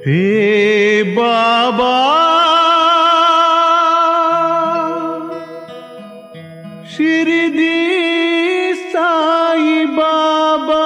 హే బాబా షిరిడి సాయి బాబా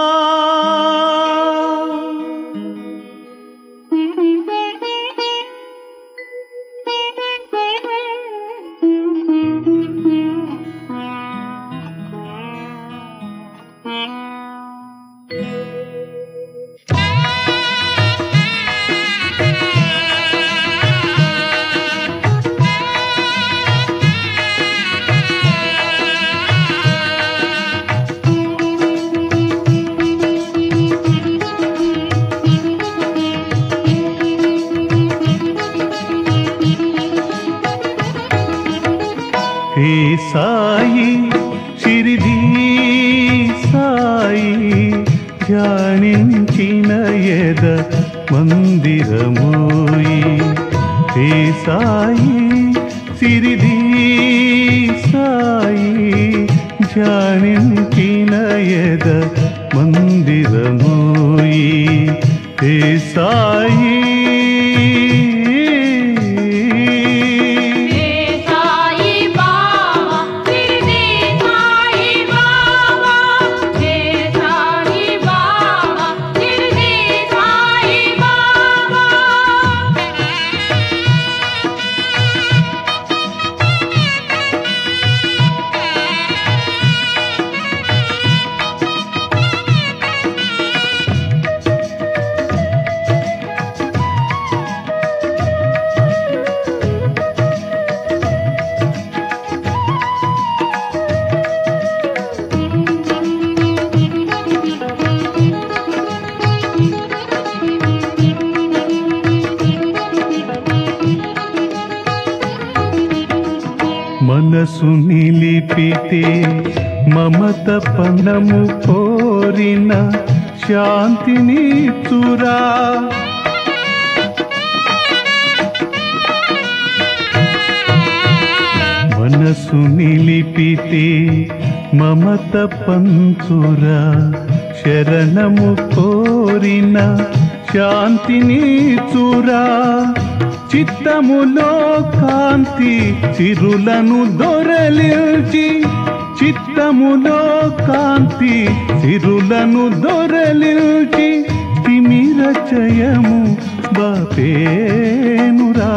హే సాయి షిరిడి సాయి ధ్యానించిన ఎద మందిరమోయి హే సాయి షిరిడి సాయి ధ్యానించిన ఎద మందిరమోయి హే సాయి హే సాయి బాబా షిరిడి సాయి బాబా హే సాయి బాబా షిరిడి సాయి బాబా మనసు నిలిపితే మమత పనము కోరిన శాంతిని చురా మనసు నిలిపితే మమత పంచురా శరణము కోరిన శాంతిని చురా చిత్తములో కాంతి చిరులను దొరలిల్చి చిత్తములో కాంతి చిరులను దొరలిల్చి తిమిర చయము బాపేనురా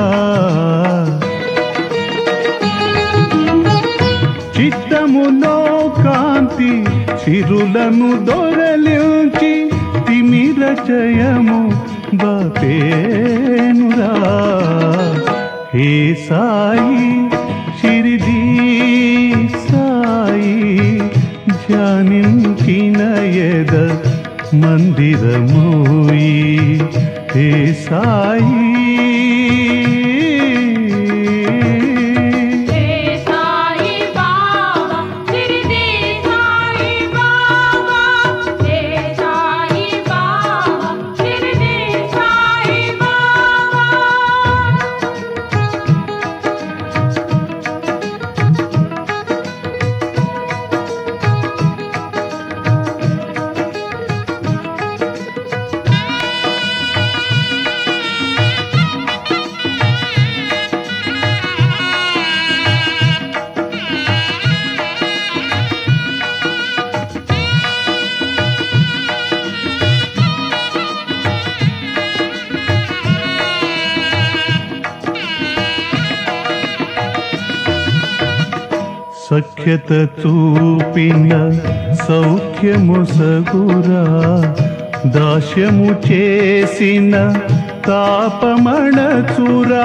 చిత్తములో కాంతి చిరులను దొరలించి తిమిర జయము బాపేనురా హే సాయి షిరిడి సాయి ధ్యానించిన ఎద మందిరమోయి హే సాయి హే సాయి బాబా షిరిడి సాయి బాబా హే సాయి బాబా షిరిడి సాయి బాబా సఖ్యత చూపిన సౌఖ్యము సగురా దాస్యము చేసిన తాపమణచురా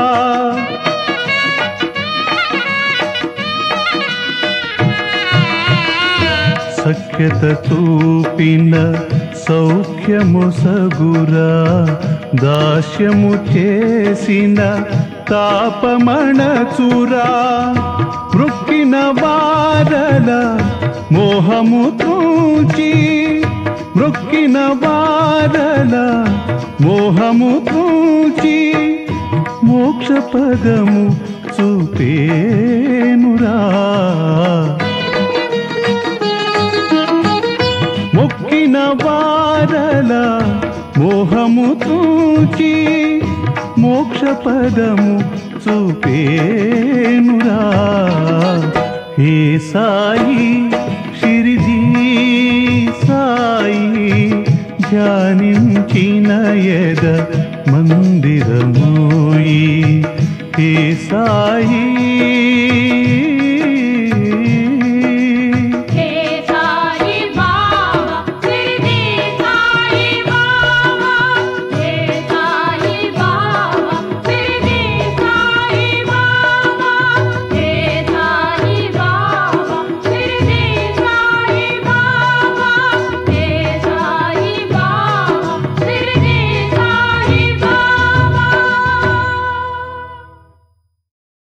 సఖ్యత చూపిన సౌఖ్యము సగురా దాస్యము చేసిన తాపమణచురా మృక్కిన వారల మోహము తూచి మృక్కిన వారల మోహము తూచి మోక్ష పదము చూపేనురా మొక్కిన వారల మోహము తూచి మోక్ష పదము చూపేనురా హే సాయి షిరిడి సాయి ధ్యానించిన ఎద మందిరమోయి హే సాయి